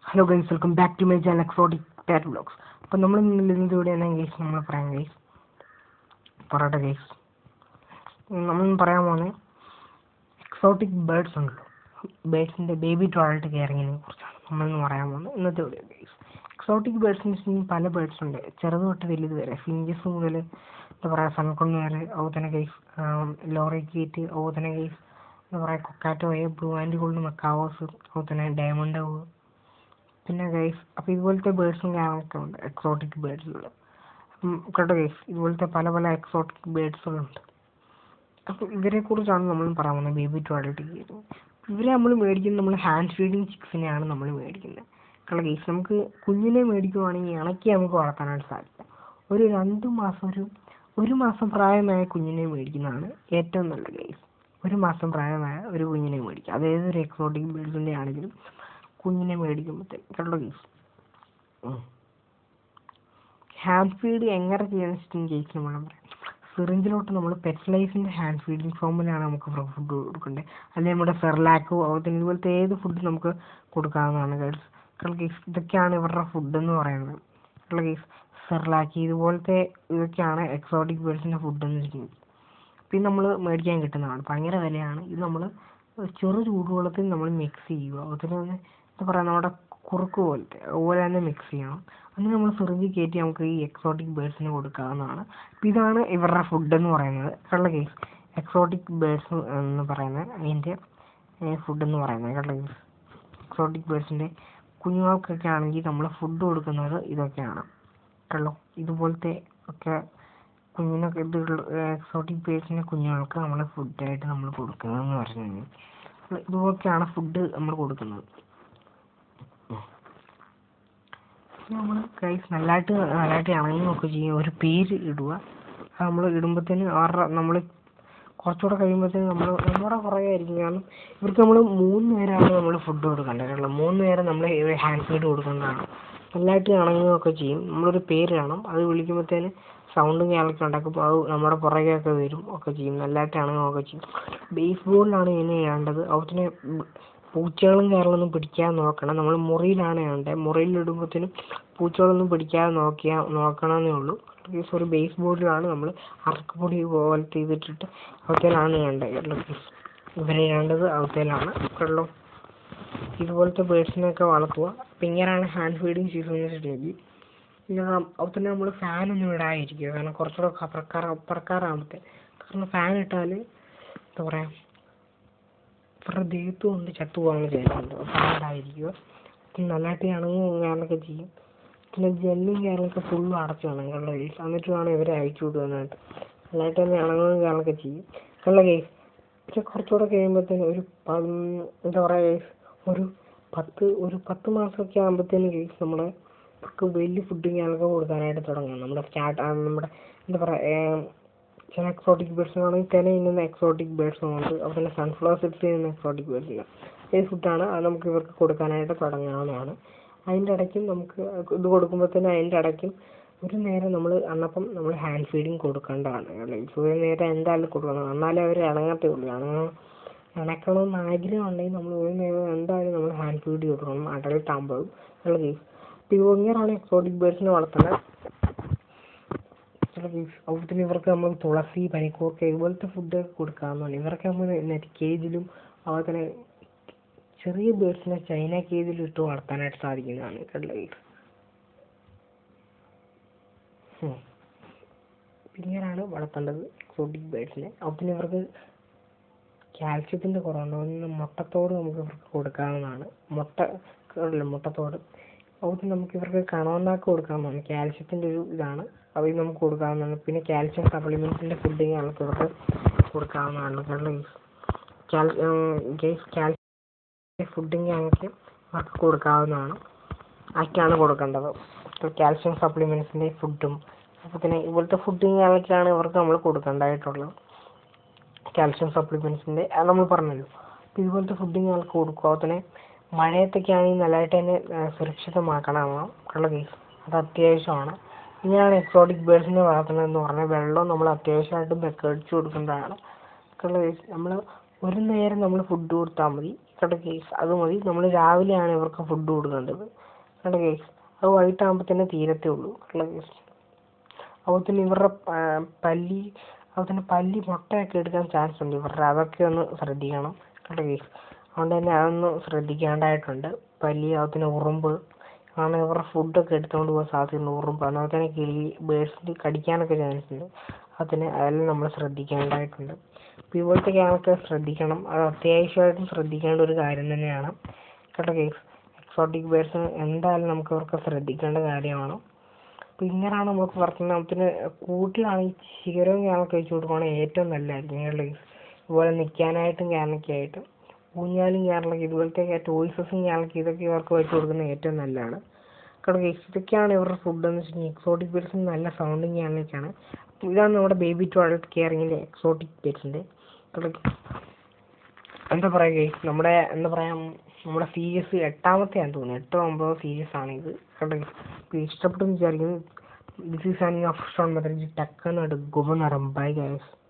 hello guys welcome back to my channel exotic pet vlogs അപ്പം നമ്മൾ ഇന്ന് ഇവിടെയാണ് ഗൈസ് നമ്മൾ പറയാം ഗൈസ് പറയട്ടെ ഗൈസ് നമ്മൾ പറയാൻ പോകുന്നത് എക്സോട്ടിക് ബേർഡ്സ് ഉണ്ടല്ലോ ബേർഡ്സിൻ്റെ ബേബി ടോയ്ലറ്റ് കെയറിങ്ങിനെ കുറിച്ചാണ് നമ്മളിന്ന് പറയാൻ പോകുന്നത് ഇന്നത്തെ വീഡിയോ ഗൈസ് എക്സോട്ടിക് ബേർഡ്സിന് വെച്ചിട്ടുണ്ടെങ്കിൽ പല ബേർഡ്സ് ഉണ്ട് ചെറുത് തൊട്ട് വലുത് വരെ ഫിഞ്ചസ് മുതൽ എന്താ പറയുക സൺകുണ്ണ് വരെ അതുപോലെ തന്നെ ഗൈസ് ലോറിക്കേറ്റ് അതുപോലെ തന്നെ ഗൈസ് എന്താ പറയുക കൊക്കാറ്റോയെ ബ്ലൂ ആൻഡ് ഗോൾഡ് മക്കാവോസ് അതുപോലെ തന്നെ ഡയമണ്ട് പിന്നെ ഗൈസ് അപ്പോൾ ഇതുപോലത്തെ ബേർഡ്സും കാര്യങ്ങളൊക്കെ ഉണ്ട് എക്സോട്ടിക് ബേർഡ്സുകൾ അപ്പം കേട്ടോ ഗൈസ് ഇതുപോലത്തെ പല പല എക്സോട്ടിക് ബേർഡ്സുകളുണ്ട് അപ്പോൾ ഇവരെ കുറിച്ചാണ് നമ്മൾ പറയാൻ പോകുന്നത് ബേബി ടോയ്ലറ്റ് ഇവരെ നമ്മൾ മേടിക്കുന്നത് നമ്മൾ ഹാൻഡ് ഫീഡിങ് ചിക്സിനെയാണ് നമ്മൾ മേടിക്കുന്നത് കാരണം ഗൈസ് നമുക്ക് കുഞ്ഞിനെ മേടിക്കുവാണെങ്കിൽ ഇണക്കി നമുക്ക് വളർത്താനായിട്ട് സാധിക്കും ഒരു രണ്ട് മാസം ഒരു ഒരു മാസം പ്രായമായ കുഞ്ഞിനെ മേടിക്കുന്നതാണ് ഏറ്റവും നല്ലത് ഗൈസ് ഒരു മാസം പ്രായമായ ഒരു കുഞ്ഞിനെ മേടിക്കുക അത് ഏതൊരു എക്സോട്ടിക് ബേർഡ്സിൻ്റെ ആണെങ്കിലും കുഞ്ഞിനെ മേടിക്കുമ്പോഴത്തേക്ക് കേട്ടോ ഗൈസ് ഹാൻഡ് ഫീഡ് എങ്ങനെ ചെയ്യാന്ന് വെച്ചിട്ടുണ്ടെങ്കിൽ ഗൈസ് നമ്മൾ പറയാം സിറിഞ്ചിലോട്ട് നമ്മൾ പെറ്റ്ലൈസിൻ്റെ ഹാൻഡ് ഫീഡിങ് ഫോമിലാണ് നമുക്ക് ഫുഡ് കൊടുക്കേണ്ടത് അല്ലെങ്കിൽ നമ്മുടെ സെർലാക്കോ അതുപോലെ ഇതുപോലത്തെ ഏത് ഫുഡ് നമുക്ക് കൊടുക്കാവുന്നതാണ് ഗൈസ് കാരണം ഗൈസ് ഇതൊക്കെയാണ് ഇവരുടെ ഫുഡ് എന്ന് പറയുന്നത് കാരണം ഗൈസ് സെർലാക്കി ഇതുപോലത്തെ ഇതൊക്കെയാണ് എക്സോട്ടിക് ബേർഡ്സിൻ്റെ ഫുഡ് എന്ന് വെച്ചിട്ടുണ്ടെങ്കിൽ പിന്നെ നമ്മൾ മേടിക്കാൻ കിട്ടുന്നതാണ് ഭയങ്കര വിലയാണ് ഇത് നമ്മൾ ചെറു ചൂടുവെള്ളത്തിൽ നമ്മൾ മിക്സ് ചെയ്യുക അതിൽ തന്നെ എന്താ പറയുക നമ്മുടെ കുറുക്ക് പോലത്തെ അതുപോലെ തന്നെ മിക്സ് ചെയ്യണം എന്നിട്ട് നമ്മൾ സിറിഞ്ചിൽ കയറ്റി നമുക്ക് ഈ എക്സോട്ടിക് ബേർഡ്സിന് കൊടുക്കാവുന്നതാണ് അപ്പോൾ ഇതാണ് ഇവരുടെ ഫുഡ് എന്ന് പറയുന്നത് കള്ള കേസ് എക്സോട്ടിക് ബേർഡ്സ് എന്ന് പറയുന്നത് അതിൻ്റെ ഫുഡ് എന്ന് പറയുന്നത് കള്ള കേസ് എക്സോട്ടിക് ബേർഡ്സിൻ്റെ കുഞ്ഞുങ്ങൾക്കൊക്കെ ആണെങ്കിൽ നമ്മൾ ഫുഡ് കൊടുക്കുന്നത് ഇതൊക്കെയാണ് കള്ളോ ഇതുപോലത്തെ ഒക്കെ കുഞ്ഞിനൊക്കെ ഇത് എക്സോട്ടിക് ബേർഡ്സിൻ്റെ കുഞ്ഞുങ്ങൾക്ക് നമ്മൾ ഫുഡായിട്ട് നമ്മൾ കൊടുക്കുന്നതെന്ന് പറഞ്ഞു കഴിഞ്ഞാൽ ഇതുപോലൊക്കെയാണ് ഫുഡ് നമ്മൾ കൊടുക്കുന്നത് നമ്മൾ കൈസ് നല്ലതായിട്ട് നല്ലതായിട്ട് ഇണങ്ങുകയൊക്കെ ചെയ്യും ഒരു പേര് ഇടുക അത് നമ്മൾ ഇടുമ്പോഴത്തേന് അവരുടെ നമ്മൾ കുറച്ചുകൂടെ കഴിയുമ്പോഴത്തേന് നമ്മൾ നമ്മുടെ പുറകെ ആയിരിക്കും കാരണം ഇവർക്ക് നമ്മൾ മൂന്ന് നേരമാണ് നമ്മൾ ഫുഡ് കൊടുക്കേണ്ടത് കാരണം മൂന്ന് നേരം നമ്മൾ ഹാൻഡ് ഫീഡ് കൊടുക്കേണ്ടതാണ് നല്ലതായിട്ട് ഇണങ്ങുകയൊക്കെ ചെയ്യും നമ്മളൊരു പേര് കാണും അത് വിളിക്കുമ്പോഴത്തേന് സൗണ്ടും കാര്യങ്ങളൊക്കെ ഉണ്ടാക്കും അത് നമ്മുടെ പുറകെയൊക്കെ വരും ഒക്കെ ചെയ്യും നല്ലതായിട്ട് ഇണങ്ങുകയൊക്കെ ചെയ്യും ബേസ് ബോളിലാണ് ഇതിനെ ചെയ്യേണ്ടത് അതുപോലെ പൂച്ചകളും കാര്യങ്ങളൊന്നും പിടിക്കാതെ നോക്കണം നമ്മൾ മുറിയിലാണ് ചെയ്യേണ്ടത് മുറിയിൽ ഇടുമ്പോഴത്തേനും പൂച്ചകളൊന്നും പിടിക്കാതെ നോക്കിയാൽ നോക്കണമെന്നേ ഉള്ളൂ ഒരു ബേസ് ബോർഡിലാണ് നമ്മൾ അറക്കപ്പൊടി പോലത്തെ ഇതിട്ടിട്ട് അവത്തേലാണ് ചെയ്യേണ്ടത് കേട്ടോ ഇവരെ ചെയ്യേണ്ടത് അവത്തേലാണ് കേട്ടോ ഇതുപോലത്തെ ബേർഡ്സിനെയൊക്കെ വളർത്തുക അപ്പം ഇങ്ങനെയാണ് ഹാൻഡ് ഫീഡിങ് ചെയ്തതെന്ന് വെച്ചിട്ടുണ്ടെങ്കിൽ പിന്നെ അതുപോലെ നമ്മൾ ഫാനൊന്നും ഇടാതിരിക്കുക കാരണം കുറച്ചുകൂടെ അപ്പുറക്കാർ അപ്പുറക്കാരാകുമ്പോഴത്തെ കാരണം ഫാൻ ഇട്ടാൽ എന്താ പറയുക ഇവരുടെ ദേഹത്ത് കൊണ്ട് ചത്തു പോകാനുള്ള ചെയ്യുന്നുണ്ട് ഫാൻ ഇടാതിരിക്കുക പിന്നെ നല്ലതായിട്ട് ഇണങ്ങും കാര്യങ്ങളൊക്കെ ചെയ്യും പിന്നെ ജെല്ലും കാര്യങ്ങളൊക്കെ ഫുള്ളും അടച്ചു വേണം കള്ള കേസ് എന്നിട്ട് വേണം ഇവരെ അയച്ചു വിടുവാനായിട്ട് നല്ലതായിട്ട് തന്നെ ഇണങ്ങുകയും കാര്യങ്ങളൊക്കെ ചെയ്യും കള്ള കേസ് പിന്നെ കുറച്ചുകൂടെ കഴിയുമ്പോഴത്തേന് ഒരു എന്താ പറയുക കേസ് ഒരു പത്ത് ഒരു പത്ത് മാസമൊക്കെ ആകുമ്പോഴത്തേന് കേസ് നമ്മുടെ ഇവർക്ക് വലിയ ഫുഡും കാര്യങ്ങളൊക്കെ കൊടുക്കാനായിട്ട് തുടങ്ങും നമ്മുടെ സ്റ്റാർട്ട് നമ്മുടെ എന്താ പറയുക ചില എക്സോട്ടിക് ബേർഡ്സ് ആണെങ്കിൽ തിന ഇന്നുന്ന എക്സോട്ടിക് ബേർഡ്സും ഉണ്ട് അതുപോലെ സൺഫ്ലവർ സീഡ്സ് ചെയ്യുന്ന എക്സോട്ടിക് ബേർഡ്സ് ഇല്ല ഏത് ഫുഡാണ് അത് നമുക്ക് ഇവർക്ക് കൊടുക്കാനായിട്ട് തുടങ്ങാവുന്നതാണ് അതിൻ്റെ ഇടയ്ക്കും നമുക്ക് ഇത് കൊടുക്കുമ്പോഴത്തേനും അതിൻ്റെ ഇടയ്ക്കും ഒരു നേരം നമ്മൾ അന്നപ്പം നമ്മൾ ഹാൻഡ് ഫീഡിങ് കൊടുക്കേണ്ടതാണ് ഒരു നേരം എന്തായാലും കൊടുക്കണം എന്നാലേ അവർ ഇണങ്ങത്തേ ഉള്ളൂ ഇണങ്ങണം ഇണക്കണമെന്ന് ആഗ്രഹം ഉണ്ടെങ്കിൽ നമ്മൾ ഒരു നേരം എന്തായാലും നമ്മൾ ഹാൻഡ് ഫീഡ് കൊടുക്കണം അഡൽട്ട് ആകുമ്പോഴും ഉള്ള കേസ് അപ്പോൾ ഇങ്ങനെയാണ് എക്സോട്ടിക് ബേർഡ്സിനെ വളർത്തുന്നത് ചില കേസ് അതുപോലെ ഇവർക്ക് നമ്മൾ തുളസി പനിക്കൂർക്ക ഇതുപോലത്തെ ഫുഡ് കൊടുക്കാവുന്നതാണ് ഇവർക്ക് നമ്മൾ നെറ്റ് കേജിലും അതുപോലെ തന്നെ ചെറിയ ബേർഡ്സിനെ ചൈന കേജിൽ ഇട്ട് വളർത്താനായിട്ട് സാധിക്കുന്നതാണ് കേട്ടോ കേസ് ഇങ്ങനെയാണ് വളർത്തേണ്ടത് എക്സോട്ടിക് ബേർഡ്സിനെ അതുപോലെ ഇവർക്ക് കാൽസ്യത്തിൻ്റെ കുറവുണ്ട് ഒന്ന് മുട്ടത്തോട് നമുക്ക് ഇവർക്ക് കൊടുക്കാവുന്നതാണ് മുട്ട മുട്ടത്തോട് അതുപോലെ നമുക്ക് ഇവർക്ക് കണവന്നാക്ക് കൊടുക്കാവുന്നതാണ് കാൽസ്യത്തിൻ്റെ ഒരു ഇതാണ് അത് നമുക്ക് കൊടുക്കാവുന്നതാണ് പിന്നെ കാൽസ്യം സപ്ലിമെൻറ്റിൻ്റെ ഫുഡിങ് നമുക്ക് ഇവർക്ക് കൊടുക്കാവുന്നതാണ് കാരണം കാൽസ്യം ഫുഡിങ് ഞങ്ങൾക്ക് ഇവർക്ക് കൊടുക്കാവുന്നതാണ് അതൊക്കെയാണ് കൊടുക്കേണ്ടത് കാൽസ്യം സപ്ലിമെൻറ്റ്സിൻ്റെ ഫുഡും അപ്പോൾ പിന്നെ ഇതുപോലത്തെ ഫുഡിങ് ഞങ്ങൾക്കാണ് ഇവർക്ക് നമ്മൾ കൊടുക്കേണ്ടതായിട്ടുള്ളത് കാൽസ്യം സപ്ലിമെൻറ്റ്സിൻ്റെ അത് നമ്മൾ പറഞ്ഞല്ലോ അപ്പോൾ ഇതുപോലത്തെ ഫുഡിങ് ഞങ്ങൾക്ക് കൊടുക്കുക അതുപോലെ തന്നെ മഴയത്തൊക്കെ ആണെങ്കിൽ നല്ലതായിട്ട് തന്നെ സുരക്ഷിതമാക്കണം ഉള്ള കേസ് അത് അത്യാവശ്യമാണ് ഇങ്ങനെയാണ് എക്സോട്ടിക് ബേർഡ്സിനെ വളർത്തുന്നതെന്ന് പറഞ്ഞാൽ വെള്ളം നമ്മൾ അത്യാവശ്യമായിട്ടും വെക്കടിച്ച് കൊടുക്കേണ്ടതാണ് ഉള്ള കേസ് നമ്മൾ ഒരു നേരം നമ്മൾ ഫുഡ് കൊടുത്താൽ മതി കേട്ടോ കേസ് അത് മതി നമ്മൾ രാവിലെയാണ് ഇവർക്ക് ഫുഡ് കൊടുക്കേണ്ടത് കേട്ടോ കേസ് അത് വൈകിട്ടാകുമ്പോഴത്തേനെ തീരത്തേ ഉള്ളൂ കേട്ടോ കേസ് അതുപോലെ ഇവരുടെ പ- പല്ലി അതുപോലെ തന്നെ പല്ലി മുട്ടയൊക്കെ എടുക്കാൻ ചാൻസ് ഉണ്ട് ഇവരുടെ അതൊക്കെ ഒന്ന് ശ്രദ്ധിക്കണം കേട്ടോ കേസ് അതുകൊണ്ട് തന്നെ അതൊന്ന് ശ്രദ്ധിക്കേണ്ടതായിട്ടുണ്ട് പല്ലി അതുപോലെ തന്നെ ഉറുമ്പ് കാരണം ഇവരുടെ ഫുഡൊക്കെ എടുത്തുകൊണ്ട് പോകാൻ സാധ്യതയുണ്ട് ഉറുമ്പ് അതുപോലെ തന്നെ കിളി ബേഡ്സിന് കടിക്കാനൊക്കെ ചാൻസ് ഉണ്ട് അതിന് അതെല്ലാം നമ്മൾ ശ്രദ്ധിക്കേണ്ടതായിട്ടുണ്ട് അപ്പോൾ ഇതുപോലത്തെ കാര്യങ്ങളൊക്കെ ശ്രദ്ധിക്കണം അത് അത്യാവശ്യമായിട്ടും ശ്രദ്ധിക്കേണ്ട ഒരു കാര്യം തന്നെയാണ് കേട്ടോ കേസ് എക്സോട്ടിക് ബേഡ്സ് എന്തായാലും നമുക്ക് ഇവർക്ക് ശ്രദ്ധിക്കേണ്ട കാര്യമാണ് അപ്പോൾ ഇങ്ങനെയാണ് നമുക്ക് വളർത്തുന്നത് പിന്നെ കൂട്ടിലാണെങ്കിൽ ശിഖരവും ക്യാനൊക്കെ വെച്ച് കൊടുക്കുകയാണെങ്കിൽ ഏറ്റവും നല്ലതായിരിക്കും കേട്ടോ കേസ് ഇതുപോലെ നിൽക്കാനായിട്ടും ക്യാനൊക്കെ ആയിട്ട് ഊഞ്ഞാലും ക്യാനൊക്കെ ഇതുപോലത്തെ ടോയ്സസും ക്യാനൊക്കെ ഇതൊക്കെ ഇവർക്ക് വെച്ച് കൊടുക്കുന്നത് ഏറ്റവും നല്ലതാണ് കേട്ടോ കേസ് ഇതൊക്കെയാണ് ഇവരുടെ ഫുഡ് എന്ന് വെച്ചിട്ടുണ്ടെങ്കിൽ എക്സോട്ടിക് ബേഡ്സിന് നല്ല സൗണ്ടും ക്യാനൊക്കെയാണ് ഇതാണ് നമ്മുടെ ബേബി ടോയ്ലറ്റ് കെയറിങ്ങിൻ്റെ എക്സോട്ടിക് ബേഡ്സിൻ്റെ കേട്ടോ എന്താ പറയുക ഗൈസ് നമ്മുടെ എന്താ പറയാ നമ്മുടെ സീരീസ് എട്ടാമത്തെയാന്ന് തോന്നുന്നു എട്ടോ ഒമ്പതോ സീരീസ് ആണ് ഇത് കേട്ടോ അപ്പോൾ ഇഷ്ടപ്പെട്ടെന്ന് വിചാരിക്കുന്നു this is an of shown method ടക്കനായിട്ട് ഗുബനറം ബൈ ഗൈസ്